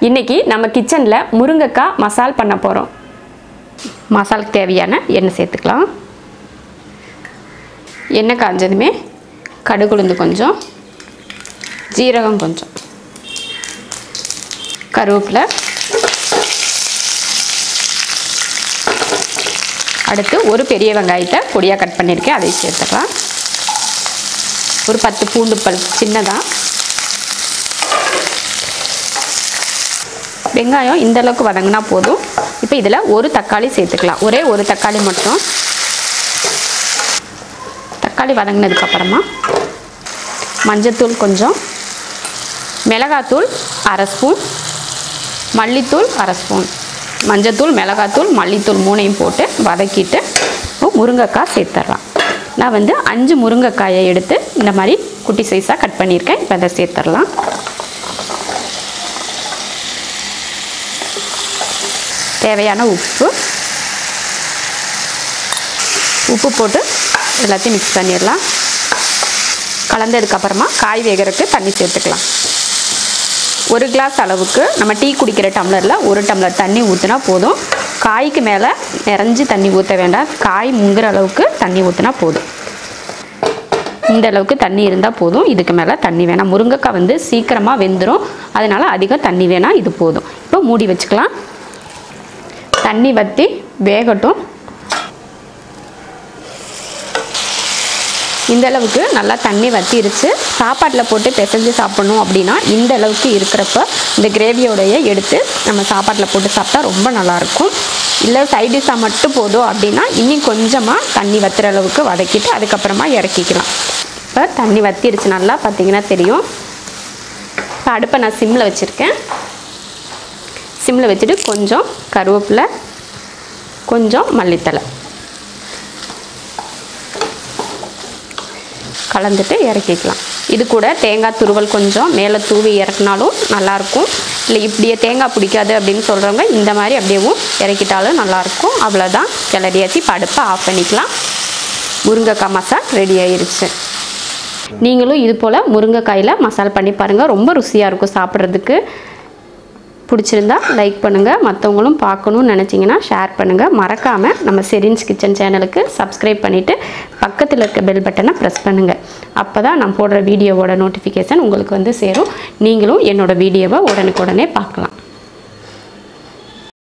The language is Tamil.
இன்னைக்கு நம்ம கிச்சனில் முருங்கைக்காய் மசால் பண்ண போகிறோம் மசாலுக்கு தேவையான எண்ணெய் சேர்த்துக்கலாம் எண்ணெய் காஞ்சதுமே கடுகுளுந்து கொஞ்சம் ஜீரகம் கொஞ்சம் கருவேப்பிலை அடுத்து ஒரு பெரிய வெங்காயத்தை பொடியாக கட் பண்ணியிருக்கேன் அதை சேர்த்துக்கலாம் ஒரு பத்து பூண்டு பல் சின்னதாக வெங்காயம் இந்த அளவுக்கு வதங்கினா போதும் இப்போ இதில் ஒரு தக்காளி சேர்த்துக்கலாம் ஒரே ஒரு தக்காளி மட்டும் தக்காளி வதங்கினதுக்கப்புறமா மஞ்சத்தூள் கொஞ்சம் மிளகாத்தூள் அரை ஸ்பூன் மல்லித்தூள் அரை ஸ்பூன் மஞ்சத்தூள் மிளகாத்தூள் மல்லித்தூள் மூணையும் போட்டு வதக்கிட்டு இப்போ முருங்கைக்காய் சேர்த்துட்றான் நான் வந்து அஞ்சு முருங்கைக்காயை எடுத்து இந்த மாதிரி குட்டி சைஸாக கட் பண்ணியிருக்கேன் இப்போ அதை சேர்த்துடலாம் தேவையான உப்பு உப்பு போட்டு எல்லாத்தையும் மிக்ஸ் பண்ணிடலாம் கலந்ததுக்கப்புறமா காய் வேகிறதுக்கு தண்ணி சேர்த்துக்கலாம் ஒரு கிளாஸ் அளவுக்கு நம்ம டீ குடிக்கிற டம்ளரில் ஒரு டம்ளர் தண்ணி ஊற்றினா போதும் காய்க்கு மேலே நிறைஞ்சு தண்ணி ஊற்ற வேண்டாம் காய் முங்குற அளவுக்கு தண்ணி ஊற்றினா போதும் இந்த அளவுக்கு தண்ணி இருந்தால் போதும் இதுக்கு மேலே தண்ணி வேணாம் முருங்கைக்காய் வந்து சீக்கிரமாக வெந்துடும் அதனால் அதிகம் தண்ணி வேணாம் இது போதும் இப்போ மூடி வச்சுக்கலாம் தண்ணி வற்றி வேகட்டும் இந்த அளவுக்கு நல்லா தண்ணி வத்திருச்சு சாப்பாட்டில் போட்டு பிசைஞ்சு சாப்பிடணும் அப்படின்னா இந்த அளவுக்கு இருக்கிறப்ப இந்த கிரேவியோடைய எடுத்து நம்ம சாப்பாட்டில் போட்டு சாப்பிட்டா ரொம்ப நல்லாயிருக்கும் இல்லை சைடிஷாக மட்டும் போதும் அப்படின்னா இன்னும் கொஞ்சமாக தண்ணி வத்துற அளவுக்கு வதக்கிட்டு அதுக்கப்புறமா இறக்கிக்கலாம் இப்போ தண்ணி வத்திருச்சு நல்லா பார்த்தீங்கன்னா தெரியும் இப்போ அடுப்பை நான் சிம்மில் வச்சுருக்கேன் சிம்மில் வச்சுட்டு கொஞ்சம் கருவேப்பிலை கொஞ்சம் மல்லித்தலை கலந்துட்டு இறக்கிக்கலாம் இது கூட தேங்காய் துருவல் கொஞ்சம் மேலே தூவி இறக்குனாலும் நல்லாயிருக்கும் இல்லை இப்படியே தேங்காய் பிடிக்காது அப்படின்னு சொல்கிறவங்க இந்த மாதிரி அப்படியேவும் இறக்கிட்டாலும் நல்லாயிருக்கும் அவ்வளோதான் கிளறியாச்சு இப்போ அடுப்பை ஆஃப் பண்ணிக்கலாம் முருங்கைக்காய் மசால் ரெடி ஆயிருச்சு நீங்களும் இது போல் முருங்கைக்காயில் மசால் பண்ணி பாருங்கள் ரொம்ப ருசியாக இருக்கும் சாப்பிட்றதுக்கு பிடிச்சிருந்தா லைக் பண்ணுங்கள் மற்றவங்களும் பார்க்கணும்னு நினச்சிங்கன்னா ஷேர் பண்ணுங்கள் மறக்காமல் நம்ம செரின்ஸ் கிச்சன் சேனலுக்கு சப்ஸ்கிரைப் பண்ணிவிட்டு பக்கத்தில் இருக்க பெல் பட்டனை ப்ரெஸ் பண்ணுங்கள் அப்போ தான் நான் போடுற வீடியோவோட நோட்டிஃபிகேஷன் உங்களுக்கு வந்து சேரும் நீங்களும் என்னோடய வீடியோவை உடனுக்குடனே பார்க்கலாம்